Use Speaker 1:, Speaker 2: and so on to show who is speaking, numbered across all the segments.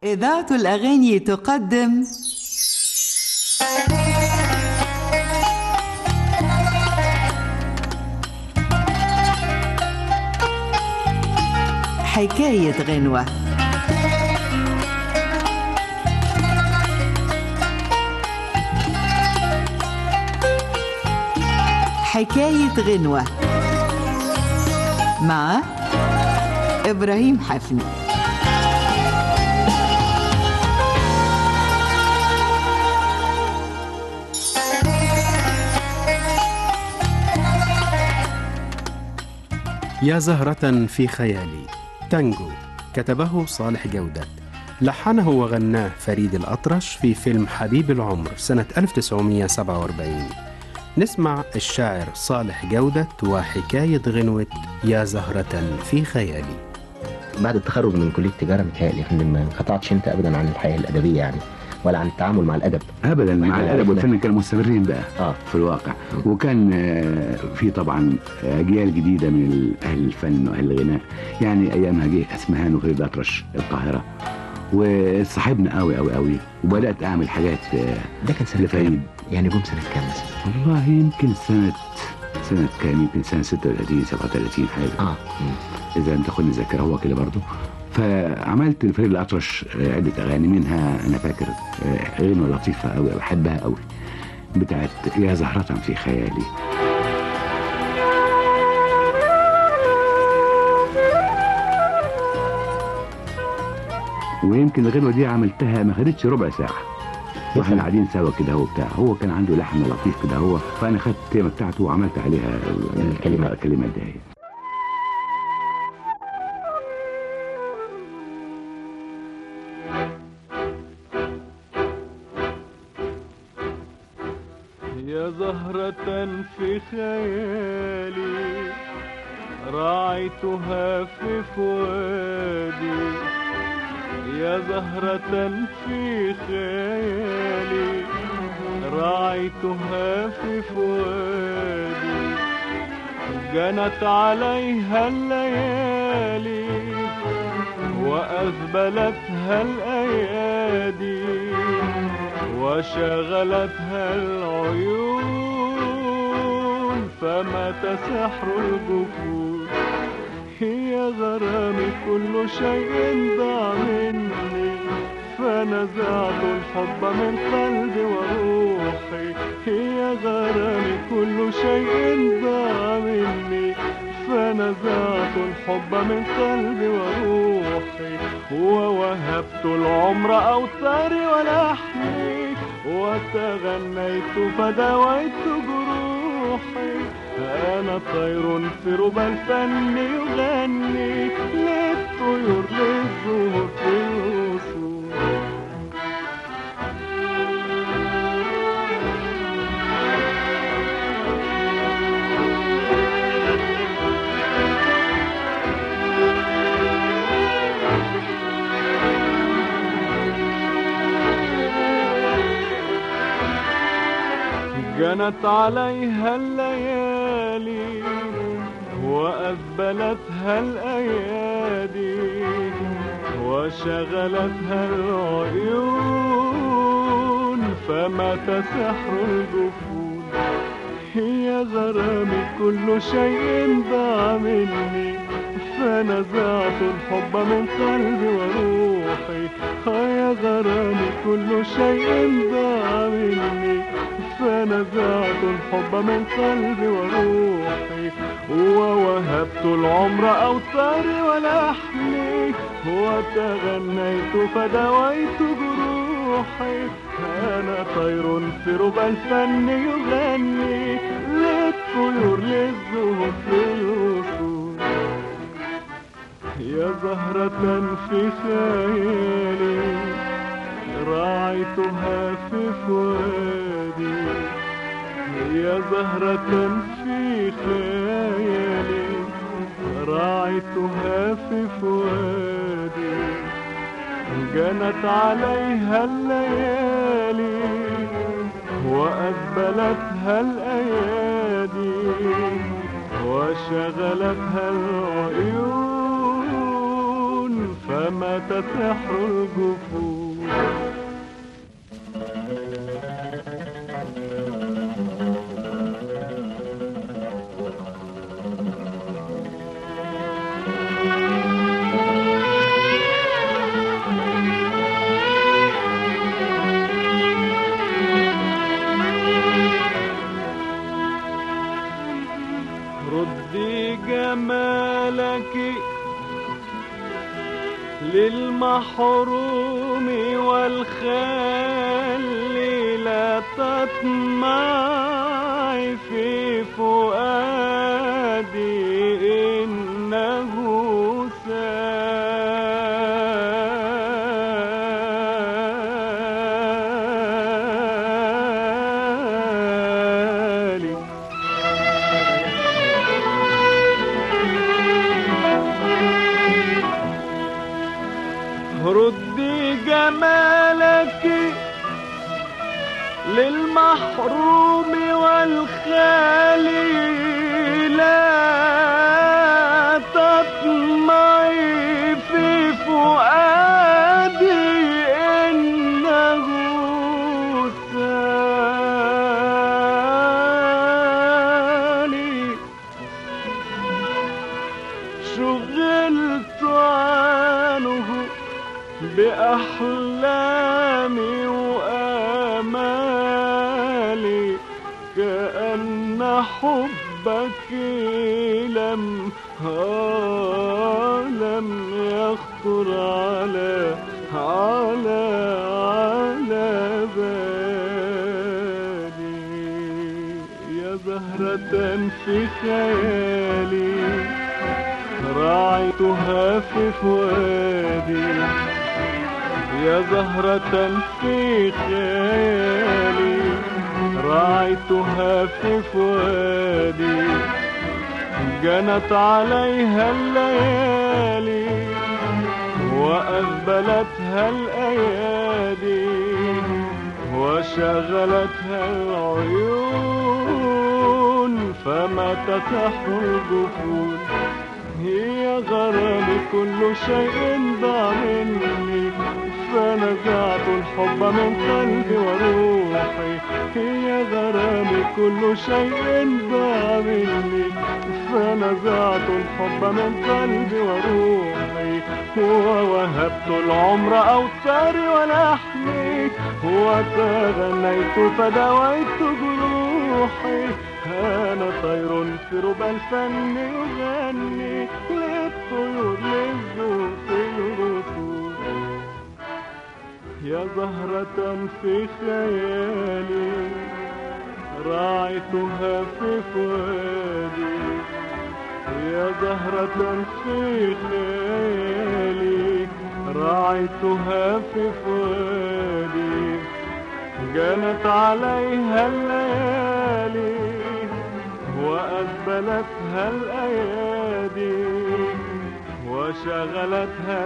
Speaker 1: إذاعة الأغاني تقدم حكاية غنوة حكاية غنوة مع إبراهيم حفني
Speaker 2: يا زهرة في خيالي تانجو كتبه صالح جودة لحنه وغناه فريد الأطرش في فيلم حبيب العمر سنة 1947 نسمع الشاعر صالح جودة وحكاية غنوة يا زهرة في خيالي
Speaker 3: بعد التخرج من كليه التجاره متهيألي يا فندم ما انقطعتش انت ابدا عن الحياه الادبيه يعني ولا عن التعامل مع الادب
Speaker 4: ابدا مع
Speaker 3: إحنا
Speaker 4: الادب
Speaker 3: عرفنا-
Speaker 4: والفن كانوا مستمرين بقى
Speaker 3: اه
Speaker 4: في الواقع وكان آه، في طبعا اجيال جديده من اهل الفن واهل الغناء يعني ايامها جه اسمهان وفريد اطرش القاهره وصاحبنا قوي قوي قوي وبدات اعمل حاجات آه،
Speaker 3: ده كان سنه
Speaker 4: لفريد
Speaker 3: كام؟ يعني جم سنه كام مثلا؟
Speaker 4: والله يمكن سنه سنه كام يمكن سنه 36 37 حاجه
Speaker 3: اه مم.
Speaker 4: اذا تاخدني الذاكره هو كده برضه فعملت لفريد الاطرش آه، عده اغاني منها انا فاكر آه، غنوه لطيفه قوي بحبها قوي بتاعت يا زهرة في خيالي ويمكن الغنوه دي عملتها ما خدتش ربع ساعه واحنا قاعدين سوا كده هو بتاع هو كان عنده لحن لطيف كده هو فانا خدت التيمه بتاعته وعملت عليها ال-
Speaker 3: الكلمات.
Speaker 4: الكلمات دي
Speaker 5: يا زهرة في خيالي راعيتها في فؤادي يا زهرة في خيالي راعيتها في فؤادي جنت عليها الليالي وأذبلتها الأيادي وشغلتها العيون فمات سحر الجفون هي غرامي كل شيء ضاع مني فنزعت الحب من قلبي وروحي هي غرامي كل شيء ضاع مني فنزعت الحب من قلبي وروحي ووهبت العمر أوتاري ولحمي وتغنيت فدويت جروحي أنا طير في ربى الفن يغني للطيور للزهور في الوصول جنت عليها الليالي وأذبلتها الأيادي وشغلتها العيون فمات سحر الجفون هي غرامي كل شيء ضاع مني فنزعت الحب من قلبي وروحي يا غرامي كل شيء ضاع مني فنزعت الحب من قلبي وروحي ووهبت العمر أوتاري ولحمي وتغنيت فدويت جروحي أنا طير في ربى الفن يغني للطيور للزهور في الوصول يا زهرة في خيالي راعيتها في فؤادي يا زهرة في خيالي راعيتها في فؤادي جنت عليها الليالي وأذبلتها الأيادي وشغلتها العيون فمات سحر الجفون ردي جمالك للمحروم والخال لا تطمعي في فؤادي إنه سالي ردي جمالك للمحروم والخالي لا تطمعي في فؤادي إنه سالي شغلت عنه بأحلامي وآمالي كأن حبك لم آه لم يخطر على على على بالي يا زهرة في خيالي راعيتها في فؤادي يا زهرة في خيالي راعيتها في فؤادي جنت عليها الليالي وأذبلتها الأيادي وشغلتها العيون فما تتح الجفون هي غرامي كل شيء ضاع مني فنزعت الحب من قلبي وروحي هي غرامي كل شيء ضاع مني فنزعت الحب من قلبي وروحي ووهبت العمر أوتاري ولحمي وتغنيت فدويت جروحي أنا طير في ربى الفن يغني للطيور للذوق الرسول يا زهرة في خيالي راعيتها في فؤادي يا زهرة في خيالي راعيتها في فؤادي جنت عليها الليالي وأذبلتها الأيادي وشغلتها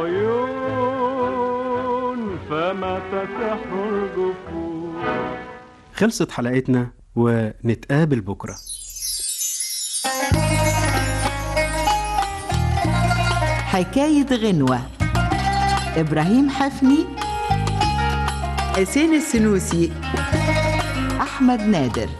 Speaker 5: العيون فما تسح الجفون
Speaker 2: خلصت حلقتنا ونتقابل بكره
Speaker 1: حكاية غنوة إبراهيم حفني حسين السنوسي أحمد نادر